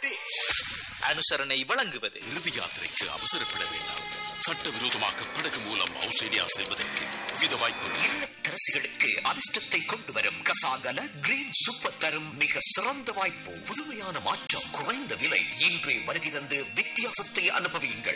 Base அனுசரணை வழங்குவது இறுதி யாத்திரைக்கு அவசரப்பட வேண்டாம் சட்டவிரோதமாக படகு மூலம் ஆஸ்திரேலியா செல்வதற்கு வித வாய்ப்புகள் இல்லத்தரசிகளுக்கு அதிர்ஷ்டத்தை கொண்டு வரும் கசாகல கிரீன் சூப்பர் தரும் மிக சிறந்த வாய்ப்பு புதுமையான மாற்றம் குறைந்த விலை இன்றே வருகை தந்து வித்தியாசத்தை அனுபவியுங்கள்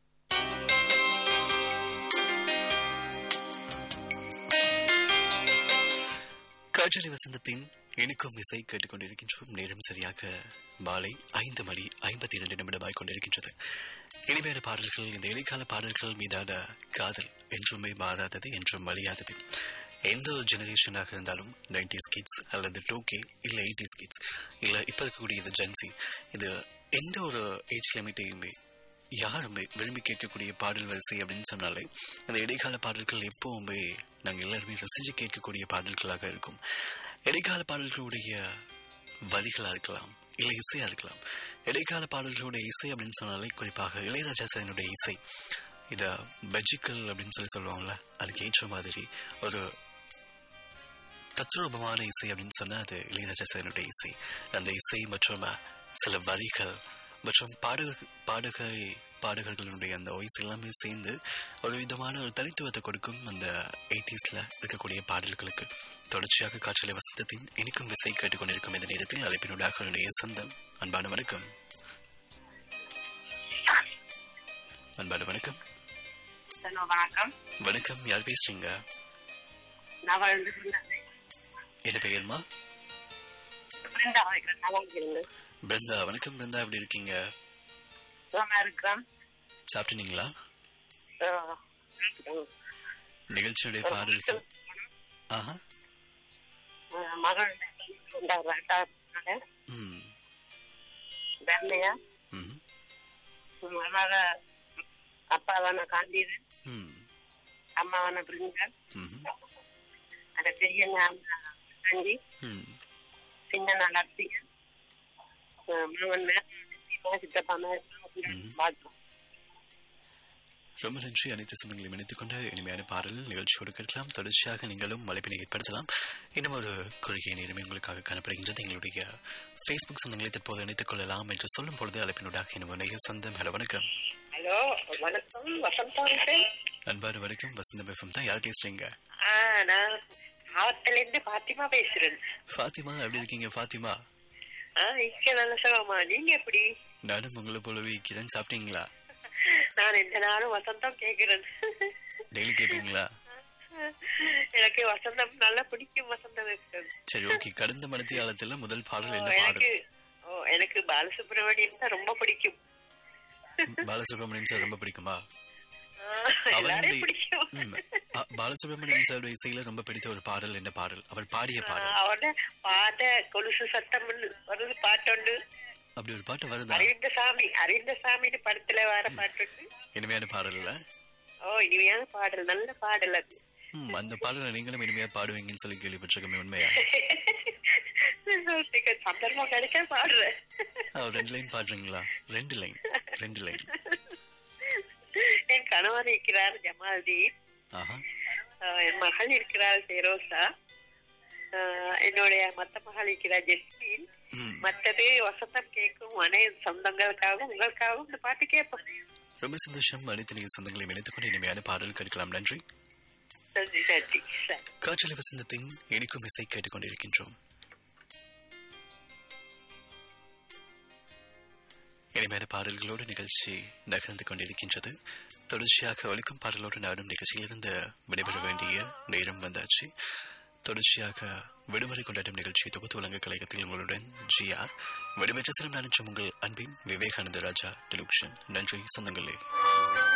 காற்றலை வசந்தத்தின் இனிக்கும் இசை கேட்டுக்கொண்டிருக்கின்றோம் நேரம் சரியாக மாலை ஐந்து மணி ஐம்பத்தி இரண்டு நிமிடமாய் கொண்டிருக்கின்றது இனிமையான பாடல்கள் இந்த இடைக்கால பாடல்கள் மீதான காதல் என்றுமே மாறாதது என்றும் அழியாதது எந்த ஒரு ஜெனரேஷனாக இருந்தாலும் நைன்டிஸ் கிட்ஸ் அல்லது டூ கே இல்லை எயிட்டிஸ் கிட்ஸ் இல்லை இப்போ இருக்கக்கூடிய இந்த ஜென்சி இது எந்த ஒரு ஏஜ் லிமிட்டையுமே யாருமே விரும்பி கேட்கக்கூடிய பாடல் வரிசை அப்படின்னு சொன்னாலே அந்த இடைக்கால பாடல்கள் எப்பவுமே நாங்கள் எல்லாருமே ரசித்து கேட்கக்கூடிய பாடல்களாக இருக்கும் இடைக்கால பாடல்களுடைய வரிகளாக இருக்கலாம் இல்லை இசையாக இருக்கலாம் இடைக்கால பாடல்களுடைய இசை அப்படின்னு சொன்னாலே குறிப்பாக இளையராஜா சாரினுடைய இசை இதை பெஜிக்கல் அப்படின்னு சொல்லி சொல்லுவாங்கள்ல அதுக்கு ஏற்ற மாதிரி ஒரு தத்ரூபமான இசை அப்படின்னு சொன்னால் அது இளையராஜா சாரினுடைய இசை அந்த இசை மற்றும் சில வரிகள் மற்றும் பாடக பாடகை பாடகர்களுடைய அந்த வாய்ஸ் எல்லாமே சேர்ந்து ஒரு விதமான ஒரு தனித்துவத்தை கொடுக்கும் அந்த எயிட்டிஸில் இருக்கக்கூடிய பாடல்களுக்கு தொடர்ச்சியாக காற்றலை வசந்தத்தின் இனிக்கும் விசை கேட்டுக்கொண்டிருக்கும் இந்த நேரத்தில் அழைப்பினுடாக என்னுடைய சொந்தம் அன்பான வணக்கம் அன்பான வணக்கம் ஹலோ வணக்கம் வணக்கம் யார் பேசுறீங்க நான் வந்து சொன்னேன். என்ன பெயர்மா பிருந்தா வைக்கிறேன் நல்லா இருக்கிறீங்க பிருந்தா வணக்கம் பிருந்தா எப்படி இருக்கீங்க சுகமா இருக்கிறேன் சாப்பிட்டீங்களா ஆஹ், நிகழ்ச்சியுடைய பாடல்கள் ஆஹா ஆஹ், மகள் ரெண்டாவது ரெண்டாவது நாள் ம் தர்மையா ம் மகள அப்பாவான காந்தீரன் ம் அம்மாவான பிருந்தா ம் அந்த பெரியண்ணா தங்கி ம் சின்ன லட்சிகன் மகன் மேல சித்தப்பா மேல வாழ்த்தோம் ரொம்ப நன்றி அனைத்து சொந்தங்களையும் இணைத்துக் கொண்டு இனிமையான பாடல் நிகழ்ச்சியோடு கேட்கலாம் தொடர்ச்சியாக நீங்களும் அழைப்பினை ஏற்படுத்தலாம் இன்னும் ஒரு குறுகிய நேரமே உங்களுக்காக காணப்படுகின்றது எங்களுடைய ஃபேஸ்புக் சொந்தங்களை தற்போது இணைத்துக் கொள்ளலாம் என்று சொல்லும் பொழுது அழைப்பினூடாக இன்னும் இணைய சொந்தம் ஹலோ வணக்கம் ஹலோ வணக்கம் வசந்தா அன்பான வணக்கம் வசந்தம் எஃப்எம் தான் யார் பேசுறீங்க ஆஹ் நான் மாவட்டத்துல இருந்து பாத்திமா பேசுறேன் ஃபாத்திமா எப்படி இருக்கீங்க ஃபாத்திமா ஆஹ் இங்க நல்ல சுகமா நீங்க எப்படி நானும் உங்களை போலவே இருக்கிறேன் சாப்பிட்டீங்களா நான் எந்த நாளும் வசந்தம் கேக்குறேன் டெய்லி கேட்பீங்களா எனக்கு வசந்தம் நல்லா பிடிக்கும் வசந்தம் இருக்கிறது சரி ஓகே கடந்த மனத்தியாலத்தில் முதல் பாடல் என்ன எனக்கு பாடல் ஓ எனக்கு பாலசுப்ரமணியம் தான் ரொம்ப பிடிக்கும் பாலசுப்ரமணியம் சார் ரொம்ப பிடிக்குமா ஆஹ், எல்லாரையும் அவருடைய பிடிக்கும் ம், அ- பாலசுப்ரமணியம் சாருடைய இசையில ரொம்ப பிடித்த ஒரு பாடல் என்ன பாடல் அவர் பாடிய பாடல் ஆஹ், அவன பாட்ட கொலுசு சத்தம் வருது பாட்டுண்டு அப்படி ஒரு பாட்டு வருதா அரவிந்த சாமி அரவிந்த சாமின்னு படத்துல வர பாட்டுண்டு இனிமையான பாடல் இல்ல ஓ இனிமையான பாடல் நல்ல பாடல் அது ம், அந்த பாடலை நீங்களும் இனிமையா பாடுவீங்கன்னு சொல்லி கேள்விப்பட்டிருக்கமே உண்மையா நீங்க சந்தர்ப்பம் கிடைச்சா பாடுறேன் ஆ, ஒரு ரெண்டு லைன் பாடுறீங்களா ரெண்டு லைன் ரெண்டு லைன் என் கணவர் இருக்கிறார் ஜமால்தீன் ஆஹா ஆஹ் என் மகள் இருக்கிறாள் ஃபெரோசா ஆஹ் என்னுடைய மத்த மகள் இருக்கிறார் ஜெஸ்மின் ம், மற்றது வசந்தம் கேட்கும் அனைத்து சொந்தங்களுக்காகவும் உங்களுக்காகவும் இந்த பாட்டு கேட்போம் ரொம்ப சந்தோஷம் அனைத்து நீங்கள் சொந்தங்களையும் இணைத்துக் கொண்டு இனிமையான பாடல் கேட்கலாம் நன்றி நன்றி நன்றி சரி காற்றலை வசந்தத்தின் இனிக்கும் இசை கேட்டுக்கொண்டிருக்கின்றோம் இனிமையான பாடல்களோடு நிகழ்ச்சி நகர்ந்து கொண்டிருக்கின்றது தொடர்ச்சியாக ஒலிக்கும் பாடலோடு நாடும் நிகழ்ச்சியிலிருந்து விடைபெற வேண்டிய நேரம் வந்தாச்சு தொடர்ச்சியாக விடுமுறை கொண்டாடும் நிகழ்ச்சி தொகுத்து வழங்க கலையகத்தில் உங்களுடன் ஜிஆர் விடுபெற்ற சிறம் நானும் உங்கள் அன்பின் விவேகானந்த ராஜா டெலிவிஷன் நன்றி சொந்தங்களே